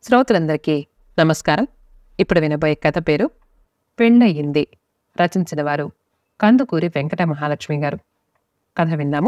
శ్రోతలందరికీ నమస్కారం ఇప్పుడు వినబోయే కథ పేరు పెళ్ళయింది రచించిన వారు కందుకూరి వెంకట మహాలక్ష్మి గారు కథ విందాము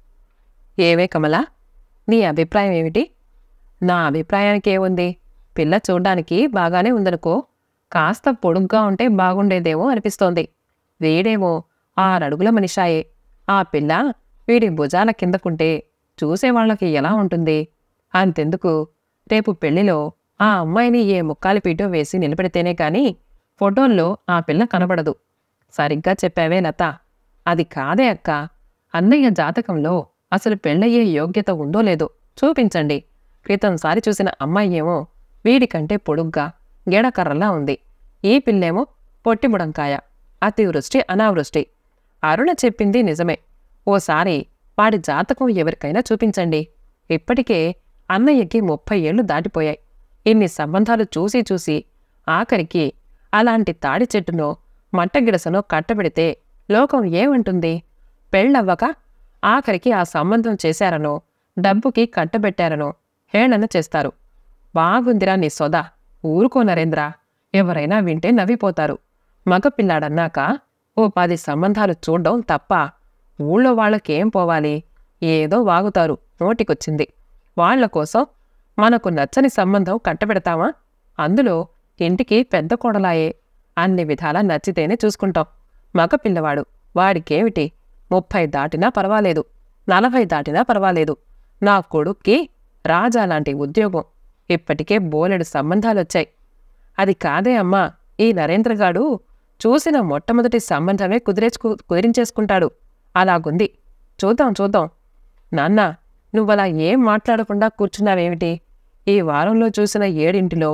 ఏవే కమల నీ అభిప్రాయం ఏమిటి నా అభిప్రాయానికి ఏముంది పిల్ల చూడ్డానికి బాగానే ఉందనుకో కాస్త పొడుగ్గా ఉంటే బాగుండేదేమో అనిపిస్తోంది వీడేమో ఆరడుగుల మనిషాయే ఆ పిల్ల వీడి భుజాల కిందకుంటే చూసేవాళ్ళకి ఎలా ఉంటుంది అంతెందుకు రేపు పెళ్లిలో ఆ అమ్మాయిని ఏ ముక్కాలి పీటో వేసి నిలబెడితేనే కాని ఫోటోల్లో ఆ పిల్ల కనబడదు సరిగ్గా చెప్పావే లత అది కాదే అక్క అన్నయ్య జాతకంలో అసలు పెళ్ళయ్యే యోగ్యత ఉందో లేదో చూపించండి క్రితంసారి చూసిన అమ్మాయి ఏమో వీడికంటే పొడుగ్గా గెడకర్రలా ఉంది ఈ పిల్లేమో పొట్టిబుడంకాయ అతివృష్టి అనావృష్టి అరుణ చెప్పింది నిజమే ఓసారి వాడి జాతకం ఎవరికైనా చూపించండి ఇప్పటికే అన్నయ్యకి ముప్పై ఏళ్లు దాటిపోయాయి ఇన్ని సంబంధాలు చూసి చూసి ఆఖరికి అలాంటి తాడి చెట్టునో మట్టగిడసనో కట్టబెడితే లోకం ఏమంటుంది పెళ్ళవ్వక ఆఖరికి ఆ సంబంధం చేశారనో డబ్బుకి కట్టబెట్టారనో హేళన చేస్తారు బాగుందిరా నీ సొద ఊరుకో నరేంద్ర ఎవరైనా వింటే నవ్విపోతారు మగపిల్లాడన్నాక ఓ పది సంబంధాలు చూడ్డం తప్ప ఊళ్ళో వాళ్ళకేం పోవాలి ఏదో వాగుతారు నోటికొచ్చింది వాళ్ళ కోసం మనకు నచ్చని సంబంధం కట్టబెడతామా అందులో ఇంటికి పెద్ద కోడలాయే అన్ని విధాలా నచ్చితేనే చూసుకుంటాం మగ పిల్లవాడు వాడికేమిటి ముప్పై దాటినా పర్వాలేదు నలభై దాటినా పర్వాలేదు నా కొడుక్కి రాజా లాంటి ఉద్యోగం ఇప్పటికే బోలెడు సంబంధాలొచ్చాయి అది కాదే అమ్మా ఈ నరేంద్రగాడు చూసిన మొట్టమొదటి సంబంధమే కుదిరేచుకు కుదిరించేసుకుంటాడు అలాగుంది చూద్దాం చూద్దాం నాన్న నువ్వలా ఏం మాట్లాడకుండా కూర్చున్నావేమిటి ఈ వారంలో చూసిన ఏడింటిలో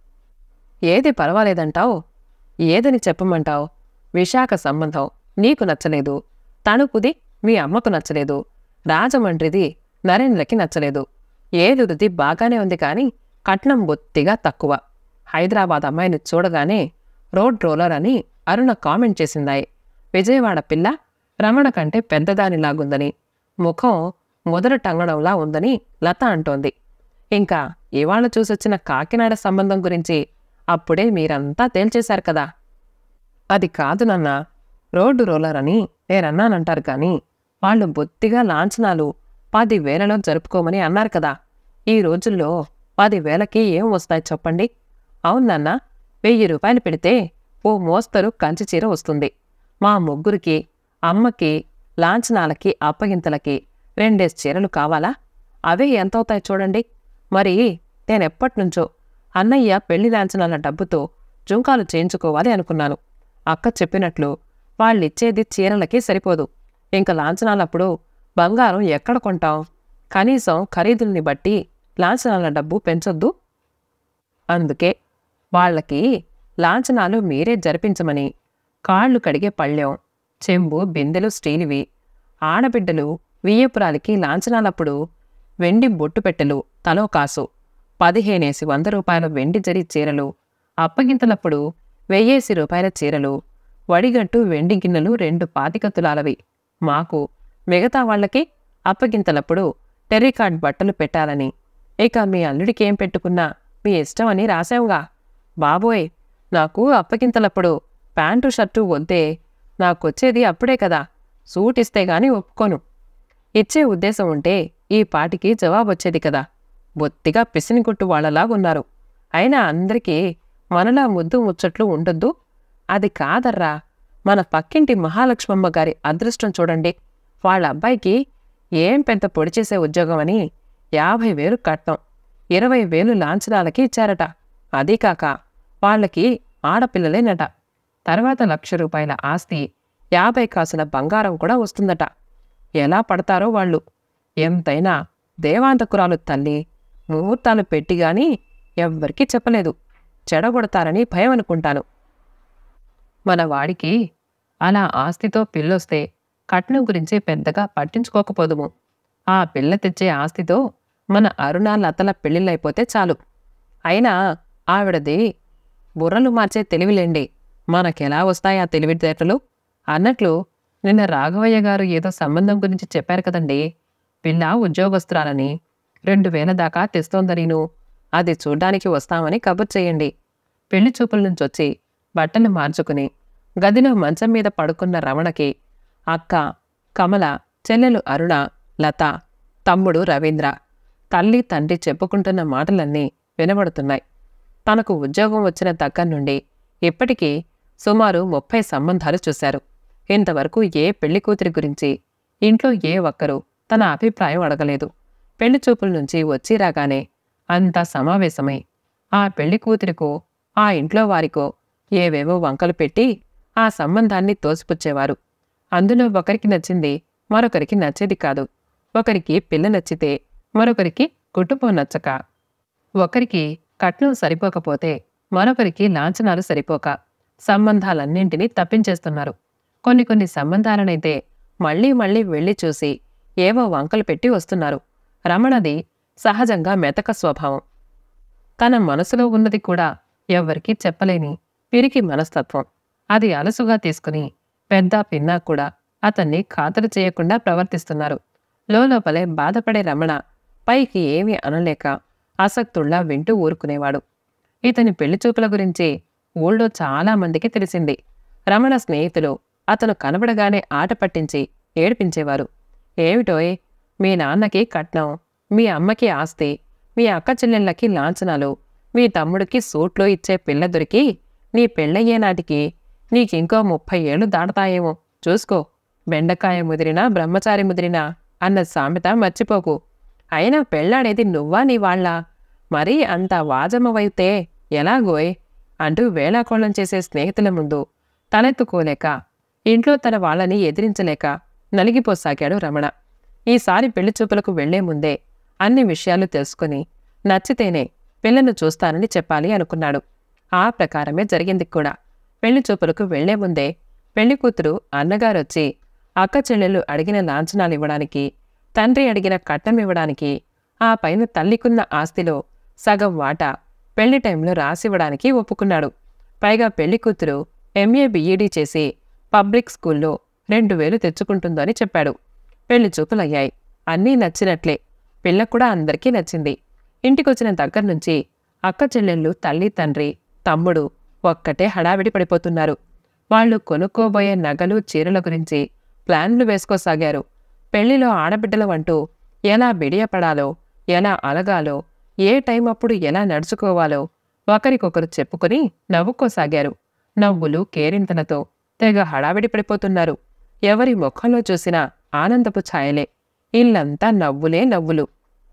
ఏది పర్వాలేదంటావు ఏదని చెప్పమంటావు విశాఖ సంబంధం నీకు నచ్చలేదు తణుకుది మీ అమ్మకు నచ్చలేదు రాజమండ్రిది నరేంద్రకి నచ్చలేదు ఏదుడిది బాగానే ఉంది కానీ కట్నం బొత్తిగా తక్కువ హైదరాబాద్ అమ్మాయిని చూడగానే రోడ్ రోలర్ అని అరుణ కామెంట్ చేసిందాయి విజయవాడ పిల్ల రమణ కంటే పెద్దదానిలాగుందని ముఖం మొదలు టంగడంలా ఉందని లత అంటోంది ఇంకా ఇవాళ చూసొచ్చిన కాకినాడ సంబంధం గురించి అప్పుడే మీరంతా తేల్చేశారు కదా అది కాదు నాన్న రోడ్డు రోలర్ అని నేనన్నానంటారు కానీ వాళ్ళు బొత్తిగా లాంఛనాలు పది వేలలో జరుపుకోమని అన్నారు కదా ఈ రోజుల్లో పది వేలకి ఏం వస్తాయి చెప్పండి అవును నాన్న వెయ్యి రూపాయలు పెడితే ఓ మోస్తరు కంచి చీర వస్తుంది మా ముగ్గురికి అమ్మకి లాంఛనాలకి అప్పగింతలకి రెండేసి చీరలు కావాలా అవే ఎంతవుతాయి చూడండి మరి నేనెప్పటినుంచో అన్నయ్య పెళ్లి లాంఛనాల డబ్బుతో జుంకాలు చేయించుకోవాలి అనుకున్నాను అక్క చెప్పినట్లు వాళ్ళిచ్చేది చీరలకి సరిపోదు ఇంక లాంఛనాలప్పుడు బంగారం ఎక్కడ కొంటాం కనీసం ఖరీదుల్ని బట్టి లాంఛనాల డబ్బు పెంచొద్దు అందుకే వాళ్ళకి లాంఛనాలు మీరే జరిపించమని కాళ్ళు కడిగే పళ్ళెం చెంబు బిందెలు స్టీలివి ఆడబిడ్డలు వియ్యపురాలికి లాంఛనాలప్పుడు వెండి బొట్టు పెట్టెలు తలో కాసు పదిహేనేసి వంద రూపాయల వెండి జరి చీరలు అప్పగింతలప్పుడు వెయ్యేసి రూపాయల చీరలు వడిగట్టు వెండి గిన్నెలు రెండు పాతిక తులాలవి మాకు మిగతా వాళ్ళకి అప్పగింతలప్పుడు టెర్రికార్డ్ బట్టలు పెట్టాలని ఇక మీ అల్లుడికి ఏం పెట్టుకున్నా మీ ఇష్టమని రాశావుగా బాబోయ్ నాకు అప్పగింతలప్పుడు ప్యాంటు షర్టు వద్దే నాకొచ్చేది అప్పుడే కదా సూట్ ఇస్తే గాని ఒప్పుకోను ఇచ్చే ఉద్దేశం ఉంటే ఈ పాటికి జవాబొచ్చేది కదా బొత్తిగా పిసినికొట్టు వాళ్ళలాగున్నారు అయినా అందరికీ మనలా ముద్దు ముచ్చట్లు ఉండొద్దు అది కాదర్రా మన పక్కింటి మహాలక్ష్మమ్మ గారి అదృష్టం చూడండి వాళ్ళ అబ్బాయికి ఏం పెద్ద పొడి చేసే ఉద్యోగం అని యాభై వేలు కట్నం ఇరవై వేలు లాంఛనాలకి ఇచ్చారట అదీ కాక వాళ్ళకి ఆడపిల్లలేనట తర్వాత లక్ష రూపాయల ఆస్తి యాభై కాసుల బంగారం కూడా వస్తుందట ఎలా పడతారో వాళ్ళు ఎంతైనా దేవాంతకురాలు తల్లి ముహూర్తాలు పెట్టిగాని ఎవ్వరికీ చెప్పలేదు చెడగొడతారని భయం అనుకుంటాను మన వాడికి అలా ఆస్తితో పిల్లొస్తే కట్నం గురించి పెద్దగా పట్టించుకోకపోదుము ఆ పిల్ల తెచ్చే ఆస్తితో మన అరుణ లతల పెళ్ళిళ్ళైపోతే చాలు అయినా ఆవిడది బుర్రలు మార్చే తెలివిలేండి మనకెలా వస్తాయి ఆ తెలివితేటలు అన్నట్లు నిన్న రాఘవయ్య గారు ఏదో సంబంధం గురించి చెప్పారు కదండి పిల్ల ఉద్యోగస్తురాలని రెండు వేల దాకా తెస్తోందనీను అది చూడ్డానికి వస్తామని కబుర్ చేయండి పెళ్లి చూపుల నుంచి వచ్చి బట్టలు మార్చుకుని గదిలో మంచం మీద పడుకున్న రమణకి అక్క కమల చెల్లెలు అరుణ లత తమ్ముడు రవీంద్ర తల్లి తండ్రి చెప్పుకుంటున్న మాటలన్నీ వినబడుతున్నాయి తనకు ఉద్యోగం వచ్చిన దగ్గర నుండి ఇప్పటికీ సుమారు ముప్పై సంబంధాలు చూశారు ఇంతవరకు ఏ పెళ్లి కూతురి గురించి ఇంట్లో ఏ ఒక్కరూ తన అభిప్రాయం అడగలేదు పెళ్లి చూపుల నుంచి వచ్చి రాగానే అంతా సమావేశమై ఆ పెళ్లి కూతురికో ఆ ఇంట్లో వారికో ఏవేవో వంకలు పెట్టి ఆ సంబంధాన్ని తోసిపుచ్చేవారు అందులో ఒకరికి నచ్చింది మరొకరికి నచ్చేది కాదు ఒకరికి పిల్ల నచ్చితే మరొకరికి కుటుంబం నచ్చక ఒకరికి కట్నం సరిపోకపోతే మరొకరికి లాంఛనాలు సరిపోక సంబంధాలన్నింటినీ తప్పించేస్తున్నారు కొన్ని కొన్ని సంబంధాలనైతే మళ్ళీ మళ్ళీ వెళ్ళి చూసి ఏవో వంకలు పెట్టి వస్తున్నారు రమణది సహజంగా మెతక స్వభావం తన మనసులో ఉన్నది కూడా ఎవ్వరికీ చెప్పలేని పిరికి మనస్తత్వం అది అలసుగా తీసుకుని పెద్ద పిన్నా కూడా అతన్ని ఖాతరు చేయకుండా ప్రవర్తిస్తున్నారు లోపలే బాధపడే రమణ పైకి ఏమీ అనలేక ఆసక్తుల్లా వింటూ ఊరుకునేవాడు ఇతని పెళ్లి చూపుల గురించి ఊళ్ళో చాలా మందికి తెలిసింది రమణ స్నేహితులు అతను కనబడగానే ఆట పట్టించి ఏడిపించేవారు ఏమిటోయ్ మీ నాన్నకి కట్నం మీ అమ్మకి ఆస్తి మీ అక్క చెల్లెళ్ళకి లాంఛనాలు మీ తమ్ముడికి సూట్లో ఇచ్చే పిల్ల దొరికి నీ పెళ్ళయ్యే నాటికి నీకింకో ముప్పై ఏళ్ళు దాడతాయేమో చూసుకో బెండకాయ ముదిరినా బ్రహ్మచారి ముదిరినా అన్న సామెత మర్చిపోకు అయినా పెళ్ళాడేది నువ్వా నీ వాళ్ళ మరీ అంత వాజమవైతే ఎలాగోయ్ అంటూ వేళాకోళం చేసే స్నేహితుల ముందు తలెత్తుకోలేక ఇంట్లో తన వాళ్ళని ఎదిరించలేక నలిగిపోసాగాడు రమణ ఈసారి పెళ్లి చూపులకు వెళ్లే ముందే అన్ని విషయాలు తెలుసుకుని నచ్చితేనే పిల్లను చూస్తానని చెప్పాలి అనుకున్నాడు ఆ ప్రకారమే జరిగింది కూడా పెళ్లి చూపులకు వెళ్లే ముందే పెళ్లి కూతురు అన్నగారొచ్చి అక్క చెల్లెలు అడిగిన లాంఛనాలు ఇవ్వడానికి తండ్రి అడిగిన కట్నం ఇవ్వడానికి ఆ పైన తల్లికున్న ఆస్తిలో సగం వాటా పెళ్లి టైంలో రాసివ్వడానికి ఒప్పుకున్నాడు పైగా పెళ్లి కూతురు ఎంఏ బీఈడీ చేసి పబ్లిక్ స్కూల్లో రెండు వేలు తెచ్చుకుంటుందని చెప్పాడు పెళ్లి చూపులయ్యాయి అన్నీ నచ్చినట్లే పిల్ల కూడా అందరికీ నచ్చింది ఇంటికొచ్చిన దగ్గర నుంచి అక్క చెల్లెళ్ళు తల్లి తండ్రి తమ్ముడు ఒక్కటే హడావిడి పడిపోతున్నారు వాళ్ళు కొనుక్కోబోయే నగలు చీరల గురించి ప్లాన్లు వేసుకోసాగారు పెళ్లిలో ఆడబిడ్డల వంటూ ఎలా బిడియపడాలో ఎలా అలగాలో ఏ టైం అప్పుడు ఎలా నడుచుకోవాలో ఒకరికొకరు చెప్పుకొని నవ్వుకోసాగారు నవ్వులు కేరింతలతో తెగ హడావిడి పడిపోతున్నారు ఎవరి ముఖంలో చూసినా ఆనందపు ఛాయలే ఇల్లంతా నవ్వులే నవ్వులు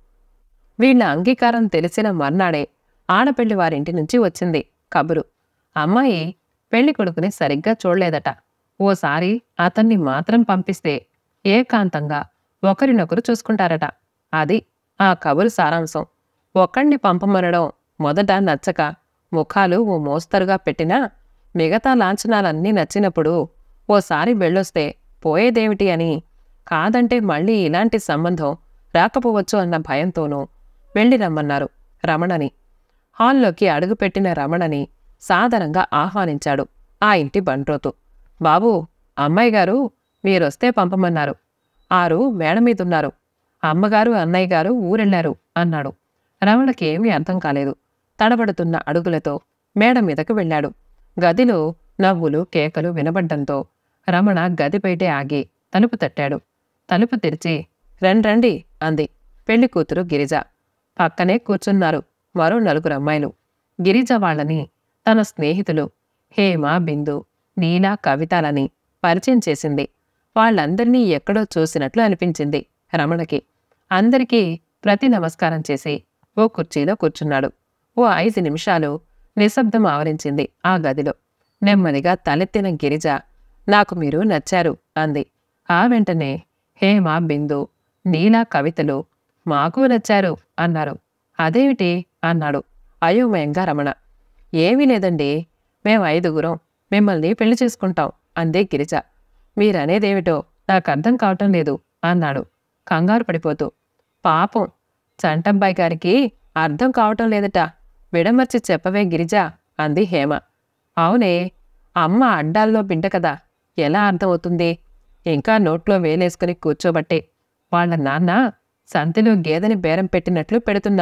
వీళ్ళ అంగీకారం తెలిసిన మర్నాడే ఆడపెళ్లి వారింటి నుంచి వచ్చింది కబురు అమ్మాయి పెళ్లి కొడుకుని సరిగ్గా చూడలేదట ఓసారి అతన్ని మాత్రం పంపిస్తే ఏకాంతంగా ఒకరినొకరు చూసుకుంటారట అది ఆ కబురు సారాంశం ఒక్కడిని పంపమనడం మొదట నచ్చక ముఖాలు ఓ మోస్తరుగా పెట్టినా మిగతా లాంఛనాలన్నీ నచ్చినప్పుడు ఓసారి వెళ్ళొస్తే పోయేదేమిటి అని కాదంటే మళ్ళీ ఇలాంటి సంబంధం రాకపోవచ్చు అన్న భయంతోనూ వెళ్ళి రమ్మన్నారు రమణని హాల్లోకి అడుగుపెట్టిన రమణని సాదరంగా ఆహ్వానించాడు ఆ ఇంటి బంట్రోతు బాబూ అమ్మాయి గారు మీరొస్తే పంపమన్నారు ఆరు మేడ మీదున్నారు అమ్మగారు అన్నయ్య గారు ఊరెళ్ళారు అన్నాడు రమణకి ఏమీ అర్థం కాలేదు తడబడుతున్న అడుగులతో మేడ మీదకు వెళ్ళాడు గదిలో నవ్వులు కేకలు వినబడ్డంతో రమణ గది బయటే ఆగి తలుపు తట్టాడు తలుపు తెరిచి రండ్రండి అంది పెళ్లి కూతురు గిరిజ పక్కనే కూర్చున్నారు మరో నలుగురు అమ్మాయిలు గిరిజ వాళ్ళని తన స్నేహితులు హేమ బిందు నీలా కవితలని పరిచయం చేసింది వాళ్ళందర్నీ ఎక్కడో చూసినట్లు అనిపించింది రమణకి అందరికీ ప్రతి నమస్కారం చేసి ఓ కుర్చీలో కూర్చున్నాడు ఓ ఐదు నిమిషాలు నిశ్శబ్దం ఆవరించింది ఆ గదిలో నెమ్మదిగా తలెత్తిన గిరిజ నాకు మీరు నచ్చారు అంది ఆ వెంటనే హేమ బిందు నీలా కవితలు మాకు నచ్చారు అన్నారు అదేమిటి అన్నాడు అయోమయంగా రమణ ఏమీ లేదండి మేం ఐదుగురం మిమ్మల్ని పెళ్లి చేసుకుంటాం అందే గిరిజ మీరనేదేమిటో నాకు అర్థం కావటం లేదు అన్నాడు కంగారు పడిపోతూ పాపం చంటబ్బాయి గారికి అర్థం కావటం లేదట విడమర్చి చెప్పవే గిరిజ అంది హేమ అవునే అమ్మ అడ్డాల్లో బిడ్డ కదా ఎలా అర్థమవుతుంది ఇంకా నోట్లో వేలేసుకుని కూర్చోబట్టే వాళ్ళ నాన్న సంతిలో గేదెని బేరం పెట్టినట్లు పెడుతున్నా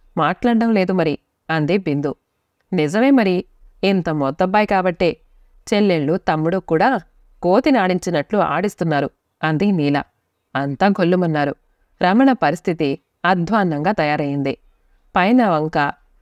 మాట్లాడడం లేదు మరి అంది బిందు నిజమే మరి ఇంత మొత్తబ్బాయి కాబట్టే చెల్లెళ్ళు తమ్ముడు కూడా కోతిని ఆడించినట్లు ఆడిస్తున్నారు అంది నీల అంతా గొల్లుమన్నారు రమణ పరిస్థితి అధ్వాన్నంగా తయారైంది పైన వంక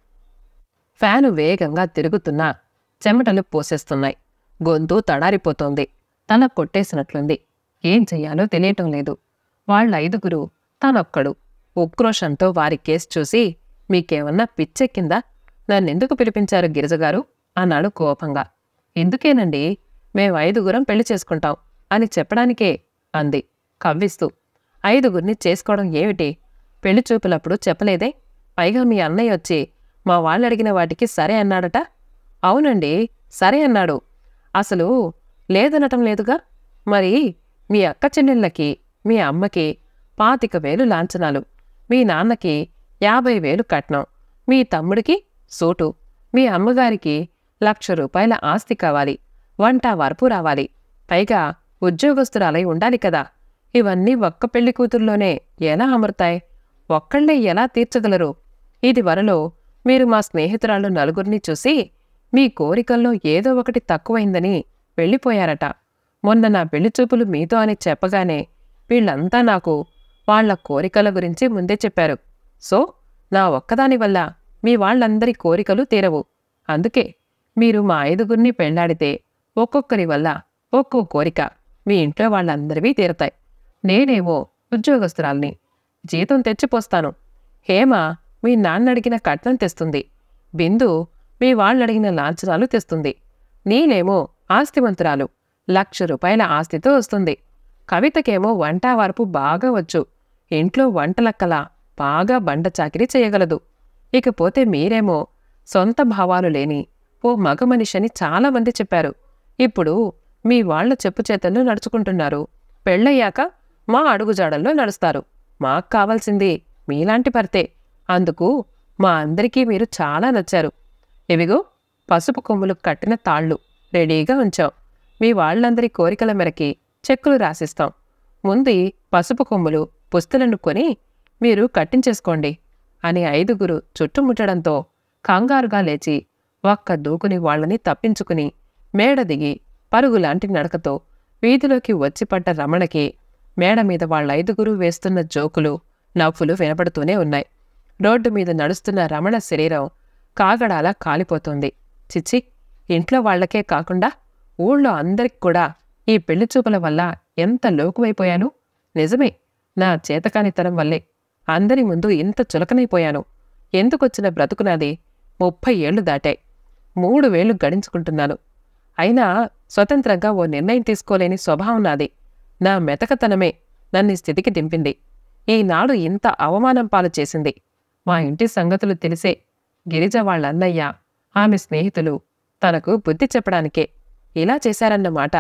ఫ్యాను వేగంగా తిరుగుతున్నా చెమటలు పోసేస్తున్నాయి గొంతు తడారిపోతోంది తన కొట్టేసినట్లుంది ఏం చెయ్యాలో తెలియటం లేదు వాళ్ళ ఐదుగురు తనొక్కడు ఉక్రోషంతో వారి కేసు చూసి మీకేమన్నా పిచ్చెక్కిందా నన్నెందుకు పిలిపించారు గిరిజగారు అన్నాడు కోపంగా ఎందుకేనండి మేం ఐదుగురం పెళ్లి చేసుకుంటాం అని చెప్పడానికే అంది కవ్విస్తూ ఐదుగురిని చేసుకోవడం ఏమిటి పెళ్లి చూపులప్పుడు చెప్పలేదే పైగా మీ అన్నయ్య వచ్చి మా వాళ్ళు అడిగిన వాటికి సరే అన్నాడట అవునండి సరే అన్నాడు అసలు లేదనటం లేదుగా మరి మీ అక్క చెల్లెళ్ళకి మీ అమ్మకి పాతిక వేలు లాంఛనాలు మీ నాన్నకి యాభై వేలు కట్నం మీ తమ్ముడికి సూటు మీ అమ్మగారికి లక్ష రూపాయల ఆస్తి కావాలి వంట వరపు రావాలి పైగా ఉద్యోగస్తురాలై ఉండాలి కదా ఇవన్నీ ఒక్క పెళ్లి కూతుర్లోనే ఎలా అమరుతాయి ఒక్కళ్ళే ఎలా తీర్చగలరు ఇది వరలో మీరు మా స్నేహితురాళ్ళు నలుగురిని చూసి మీ కోరికల్లో ఏదో ఒకటి తక్కువైందని వెళ్ళిపోయారట మొన్న నా పెళ్లి చూపులు మీతో అని చెప్పగానే వీళ్ళంతా నాకు వాళ్ళ కోరికల గురించి ముందే చెప్పారు సో నా ఒక్కదాని వల్ల మీ వాళ్ళందరి కోరికలు తీరవు అందుకే మీరు మా ఐదుగురిని పెళ్లాడితే ఒక్కొక్కరి వల్ల ఒక్కో కోరిక మీ ఇంట్లో వాళ్ళందరివి తీరతాయి నేనేమో ఉద్యోగస్తురాల్ని జీతం తెచ్చిపోస్తాను హేమ మీ నాన్న అడిగిన కట్నం తెస్తుంది బిందు మీ వాళ్ళడిగిన లాంఛనాలు తెస్తుంది నీలేమో ఆస్తివంతురాలు లక్ష రూపాయల ఆస్తితో వస్తుంది కవితకేమో వంట వార్పు బాగా వచ్చు ఇంట్లో వంటలక్కలా బాగా బండ చాకిరీ చేయగలదు ఇకపోతే మీరేమో సొంత భావాలు లేని ఓ మగ మనిషిని చాలా మంది చెప్పారు ఇప్పుడు మీ వాళ్ళ చెప్పు చేతల్లో నడుచుకుంటున్నారు పెళ్ళయ్యాక మా అడుగుజాడల్లో నడుస్తారు మాకు కావాల్సింది మీలాంటి భర్తే అందుకు మా అందరికీ మీరు చాలా నచ్చారు ఇవిగో పసుపు కొమ్ములు కట్టిన తాళ్ళు రెడీగా ఉంచాం మీ వాళ్ళందరి కోరికల మేరకి చెక్కులు రాసిస్తాం ముందు ఈ పసుపు కొమ్ములు పుస్తలను కొని మీరు కట్టించేసుకోండి అని ఐదుగురు చుట్టుముట్టడంతో కంగారుగా లేచి ఒక్క దూకుని వాళ్ళని తప్పించుకుని మేడ దిగి పరుగులాంటి నడకతో వీధిలోకి వచ్చిపడ్డ రమణకి మేడ మీద వాళ్ళ ఐదుగురు వేస్తున్న జోకులు నవ్వులు వినపడుతూనే ఉన్నాయి రోడ్డు మీద నడుస్తున్న రమణ శరీరం కాగడాలా కాలిపోతుంది చిచ్చి ఇంట్లో వాళ్ళకే కాకుండా ఊళ్ళో అందరికి కూడా ఈ పెళ్లి చూపుల వల్ల ఎంత లోకువైపోయాను నిజమే నా చేతకానితనం వల్లే అందరి ముందు ఇంత చులకనైపోయాను ఎందుకొచ్చిన బ్రతుకునాది ముప్పై ఏళ్లు దాటాయి మూడు వేళ్లు గడించుకుంటున్నాను అయినా స్వతంత్రంగా ఓ నిర్ణయం తీసుకోలేని స్వభావం నాది నా మెతకతనమే నన్ను ఈ స్థితికి దింపింది ఈనాడు ఇంత అవమానం పాలు చేసింది మా ఇంటి సంగతులు తెలిసే గిరిజ వాళ్ళ అన్నయ్య ఆమె స్నేహితులు తనకు బుద్ధి చెప్పడానికే ఇలా చేశారన్నమాట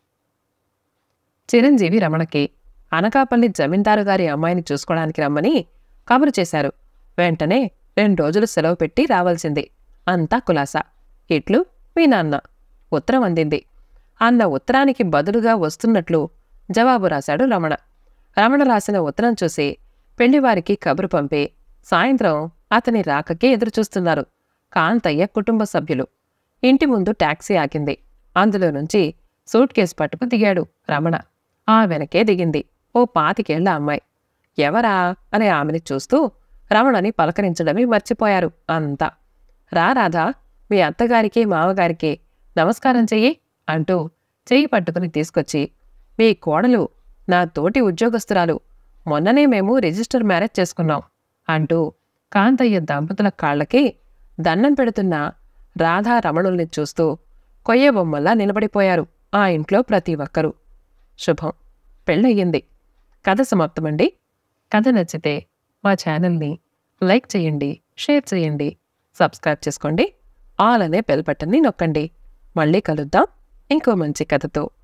చిరంజీవి రమణకి అనకాపల్లి జమీందారు గారి అమ్మాయిని చూసుకోవడానికి రమ్మని కబురు చేశారు వెంటనే రెండు రోజులు సెలవు పెట్టి రావాల్సింది అంతా కులాసా ఇట్లు మీ నాన్న ఉత్తరం అందింది అన్న ఉత్తరానికి బదులుగా వస్తున్నట్లు జవాబు రాశాడు రమణ రమణ రాసిన ఉత్తరం చూసి పెళ్లివారికి కబురు పంపి సాయంత్రం అతని రాకకే ఎదురుచూస్తున్నారు కాంతయ్య కుటుంబ సభ్యులు ఇంటి ముందు టాక్సీ ఆగింది అందులో నుంచి సూట్ కేసు పట్టుకు దిగాడు రమణ ఆ వెనకే దిగింది ఓ పాతికేళ్ల అమ్మాయి ఎవరా అని ఆమెని చూస్తూ రమణని పలకరించడమే మర్చిపోయారు అంతా రా రాధా మీ అత్తగారికి మామగారికి నమస్కారం చెయ్యి అంటూ చెయ్యి పట్టుకుని తీసుకొచ్చి మీ కోడలు నా తోటి ఉద్యోగస్తురాలు మొన్ననే మేము రిజిస్టర్ మ్యారేజ్ చేసుకున్నాం అంటూ కాంతయ్య దంపతుల కాళ్ళకి దండం పెడుతున్న రాధా రమణుల్ని చూస్తూ కొయ్య బొమ్మల్లా నిలబడిపోయారు ఆ ఇంట్లో ప్రతి ఒక్కరూ శుభం పెళ్ళయ్యింది కథ సమాప్తమండి కథ నచ్చితే మా ఛానల్ని లైక్ చేయండి షేర్ చేయండి సబ్స్క్రైబ్ చేసుకోండి ఆల్ అనే బెల్ బటన్ని నొక్కండి మళ్ళీ కలుద్దాం ఇంకో మంచి కథతో